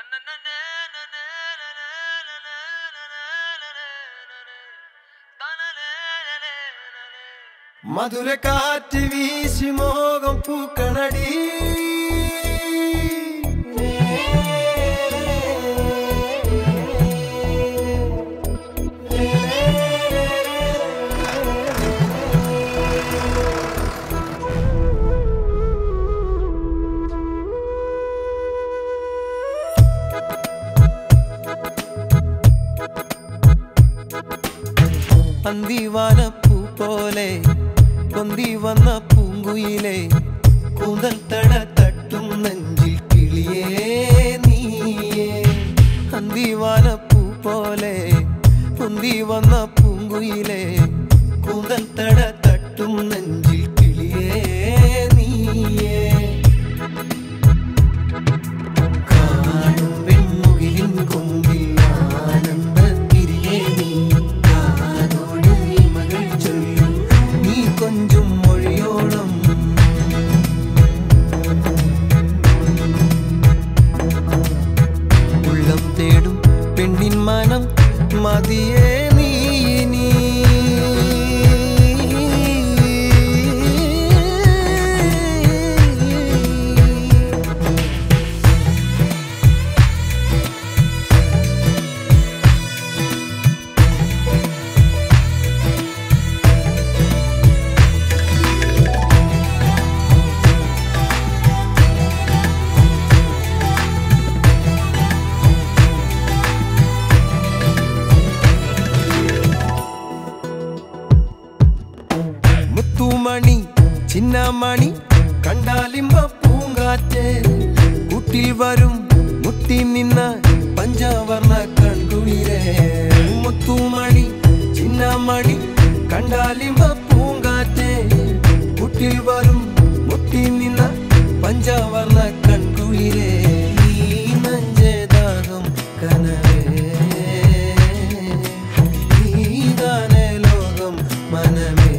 മധുര കാറ്റ് വീശി മോകം പൂക്കണടി അന്തിവാനപ്പൂ പോലെ കൊന്തി വന്ന പൂങ്കുയിലെ കൂന്തൽ തട തട്ടും നെഞ്ചിൽ കിളിയേ നീയേ അന്തിവാനപ്പൂ പോലെ കൊന്തി വന്ന പൂങ്കുയിലെ കൂന്തൽ തട തട്ടും നെഞ്ചിൽ കിളിയേ നീയേ കാണും വെൺമുകിലിൻ കൊമ്പിൽ ആനന്ദത്തിരികെ നീ കാതോട് ഇമകൾ ചൊല്ലും നീ കൊഞ്ചും മൊഴിയോളം ഉള്ളം തേടും പെണ്ണിൻ മനം മതിയേ നീ ഇനി മുത്തുമണി ചിന്നമണി കണ്ടാലിമ്പ പൂങ്കാറ്റ് കൂട്ടിൽ വരും മുട്ടി നിന്ന പഞ്ചവർണ്ണ കൺകുളിരേ മുത്തുമണി ചിന്നമണി കണ്ടാലിമ്പ പൂങ്കാറ്റ് കൂട്ടിൽ വരും മുട്ടി നിന്ന പഞ്ചവർണ്ണ കൺകുളിരേ നീ നഞ്ചേതാകം കനവേ നീതാനേ ലോകം മനമേ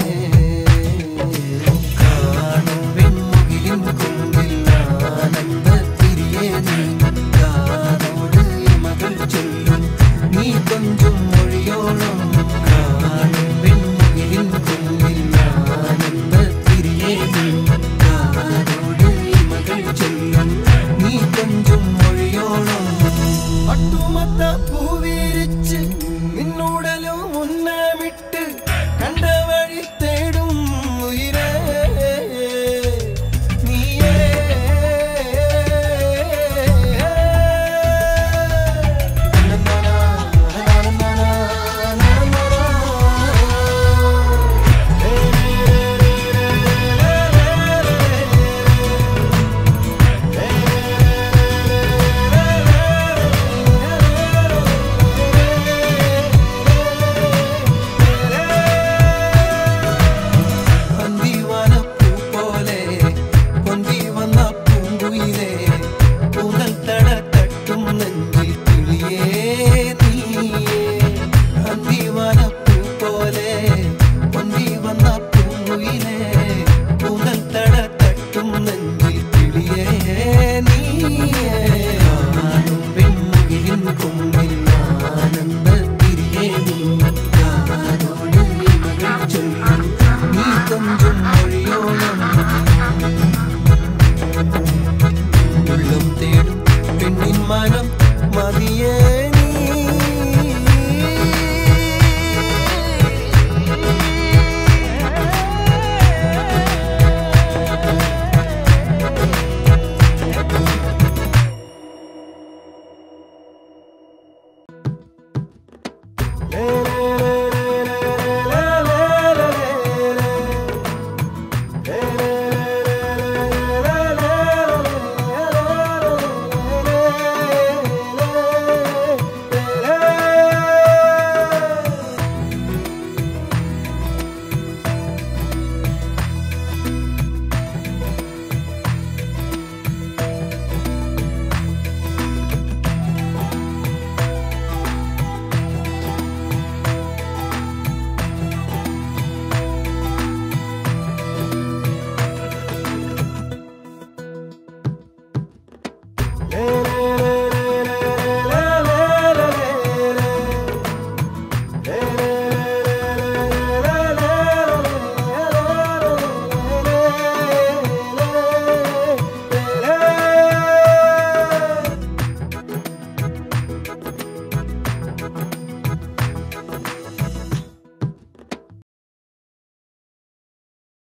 കാണും വെൺമുകിലിൻ കൊമ്പിൽ ആനന്ദത്തിരിയെ നീ കാതോട് മകൾ ചൊല്ലും നീ കൊഞ്ചും മൊഴിയോളം കാണും വെൺമുകിലിൻ കൊമ്പിൽ ആനന്ദത്തിരിയെ നീ കാതോട് മകൾ ചൊല്ലും നീ കൊഞ്ചും മൊഴിയോളം പട്ടുമത്ത പൂവിരിച്ച് നിന്നുടലും ഉന്നമിട്ട് കണ്ട വഴി തേടും ഉയരേ നീയേ അന്തിവാനപ്പൂ പോലെ പൊന്തി വന്ന പൂങ്കുയിലെ കൂന്തൽ തട തട്ടും നെഞ്ചിൽ കിളിയേ നീയേ അന്തിവാനപ്പൂ പോലെ പൊന്തി വന്ന പൂങ്കുയിലെ കൂന്തൽ തട തട്ടും നെഞ്ചിൽ കിളിയേ നീയേ കാണും പെൺമുകിലിൻ കൊമ്പിൽ ആനന്ദത്തിരികെ നീ കാതോട് ഇമകൾ ചൊല്ലും നീ കൊഞ്ചും മൊഴിയോളം ഉള്ളം തേടും പെണ്ണിൻ മനം മതിയേ